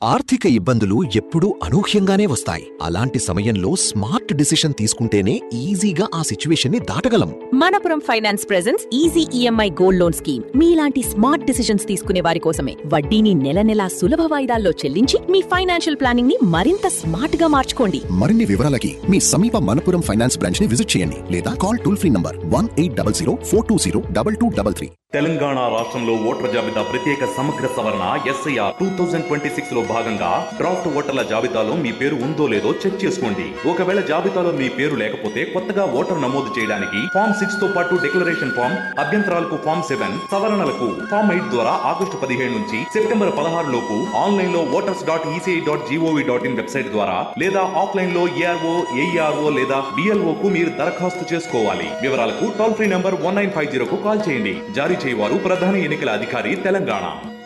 ఆర్థిక ఇబ్బందులు ఎప్పుడూ అనూహ్యంగానే వస్తాయి అలాంటి సమయంలో స్మార్ట్ డిసిషన్ తీసుకుంటేనే ఈజీగా ఆ సిచ్యువేషన్ ని దాటగలం Manappuram finance presence easy EMI gold loan scheme మీలాంటి స్మార్ట్ డిసిషన్స్ తీసుకునే వారి కోసమే వడ్డీని నెల నెలా సులభ వాయిదాల్లో చెల్లించి మీ ఫైనాన్షియల్ ప్లానింగ్ ని మరింత స్మార్ట్ గా మార్చుకోండి మరిన్ని వివరాలకి మీ సమీప మనపురం ఫైనాన్స్ బ్రాంచ్ ని విజిట్ చేయండి లేదా call toll free number one eight double zero four two zero double two double three Telangana రాష్ట్రంలో ఓటర్ల జాబితా ప్రత్యేక సమగ్ర సవరణ SIR two thousand twenty six లో భాగంగా డ్రాఫ్ట్ ఓటర్ల జాబితాలో మీ పేరు ఉందో లేదో చెక్ చేసుకోండి ఒకవేళ జాబితాలో మీ పేరు లేకపోతే కొత్తగా ఓటర్ నమోదు చేయడానికి ఫామ్ సిక్స్ తో పాటు డిక్లరేషన్ ఫామ్ అభ్యంతరాలకు ఫామ్ సెవెన్ సవరణలకు ఫామ్ ఎయిట్ ద్వారా ఆగస్టు పదిహేడు నుంచి సెప్టెంబర్ పదహారు లోపు ఆన్లైన్ లో voters dot ECI dot GOV dot in website ద్వారా లేదా ఆఫ్లైన్ లో ఏఆర్ఓ ఏఈఆర్ఓ లేదా బిఎల్ఓ కు మీరు దరఖాస్తు చేసుకోవాలి వివరాలకు toll free number one nine five జీరోకు కాల్ చేయండి జారీ చేయవారు ప్రధాన ఎన్నికల అధికారి తెలంగాణ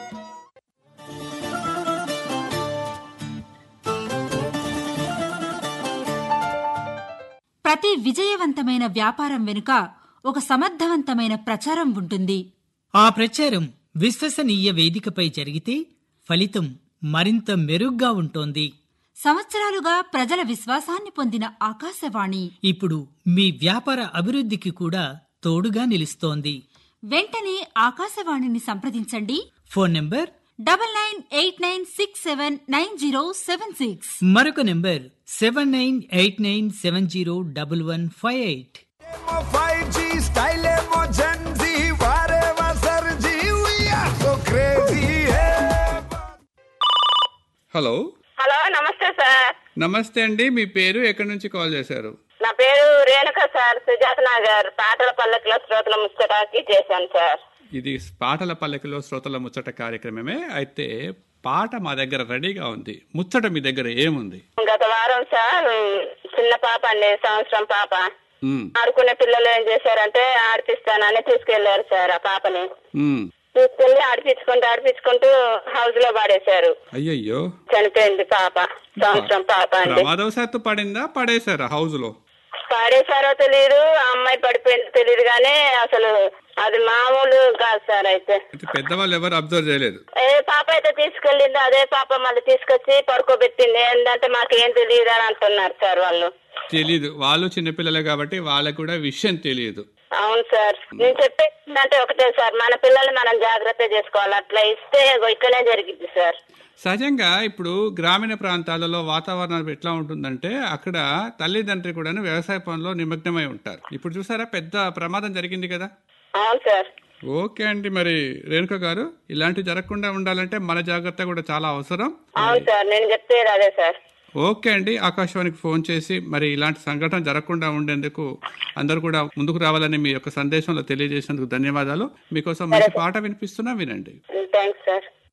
ప్రతి విజయవంతమైన వ్యాపారం వెనుక ఒక సమర్థవంతమైన ప్రచారం ఉంటుంది ఆ ప్రచారం విశ్వసనీయ వేదికపై జరిగితే ఫలితం మరింత మెరుగ్గా ఉంటోంది సంవత్సరాలుగా ప్రజల విశ్వాసాన్ని పొందిన ఆకాశవాణి ఇప్పుడు మీ వ్యాపార అభివృద్ధికి కూడా తోడుగా నిలుస్తోంది వెంటనే ఆకాశవాణిని సంప్రదించండి phone number double nine eight nine six seven nine zero seven six మరొక number seven nine eight nine seven zero double one five eight five G style ఏమో జన్ జీ వారేవా sir ji so crazy hello hello నమస్తే sir నమస్తే అండి మీ పేరు ఎక్కడి నుంచి call చేశారు నా పేరు రేణుక సార్ సుజాత నగర్ పాటల పల్లకిలో శ్రోతల ముచ్చటాకి చేశాను సార్ ఇది పాటల పల్లకిలో శ్రోతల ముచ్చట కార్యక్రమమే అయితే పాట మా దగ్గర రెడీగా ఉంది ముచ్చట మీ దగ్గర ఏముంది గత వారం సార్ చిన్న పాప అండి సంవత్సరం పాప ఉమ్, ఆడుకునే పిల్లలు ఏం చేశారంటే ఆడిపిస్తానని తీసుకెళ్లారు సార్ ఆ పాపని ఉమ్. తీసుకెళ్లి ఆడిపించుకుంటూ ఆడిపించుకుంటూ హౌస్ లో పాడేశారు అయ్యయ్యో చనిపోయింది పాప సంవత్సరం పాప అండి ప్రమాదవశాత్తు పడిందా పడేశారా హౌస్ లో పాడేశారో తెలియదు ఆ అమ్మాయి పడిపోయిందో తెలియదు కానీ అసలు అది మామూలు కాదు సార్ అయితే అయితే పెద్దవాళ్ళు ఎవరు అబ్జర్వ్ చేయలేదు ఏ పాప అయితే తీసుకెళ్ళిందో అదే పాప మళ్ళీ తీసుకొచ్చి పడుకోబెట్టింది ఏంటంటే మాకేం తెలియదు అని అంటున్నారు సార్ వాళ్ళు తెలీదు వాళ్ళు చిన్నపిల్లలే కాబట్టి వాళ్ళకు కూడా విషయం తెలియదు అవును సార్ నేను చెప్పేది ఒకటే సార్ మన పిల్లల్ని మనం జాగ్రత్త చేసుకోవాలి అట్లా ఇస్తే ఇగో ఇట్లనే జరిగింది సార్ సహజంగా ఇప్పుడు గ్రామీణ ప్రాంతాలలో వాతావరణం ఎట్లా ఉంటుందంటే అక్కడ తల్లిదండ్రి కూడా వ్యవసాయ పనుల్లో నిమగ్నమై ఉంటారు ఇప్పుడు చూసారా పెద్ద ప్రమాదం జరిగింది కదా అవును సార్ ఓకే అండి మరి రేణుక గారు ఇలాంటివి జరగకుండా ఉండాలంటే మన జాగ్రత్త కూడా చాలా అవసరం అవును సార్ నేను చెప్పేది అదే సార్ ఓకే అండి ఆకాశవాణికి ఫోన్ చేసి మరి ఇలాంటి సంఘటన జరగకుండా ఉండేందుకు అందరూ కూడా ముందుకు రావాలని మీ యొక్క సందేశంలో తెలియజేసినందుకు ధన్యవాదాలు మీకోసం మంచి పాట వినిపిస్తున్నా వినండి థ్యాంక్స్ సార్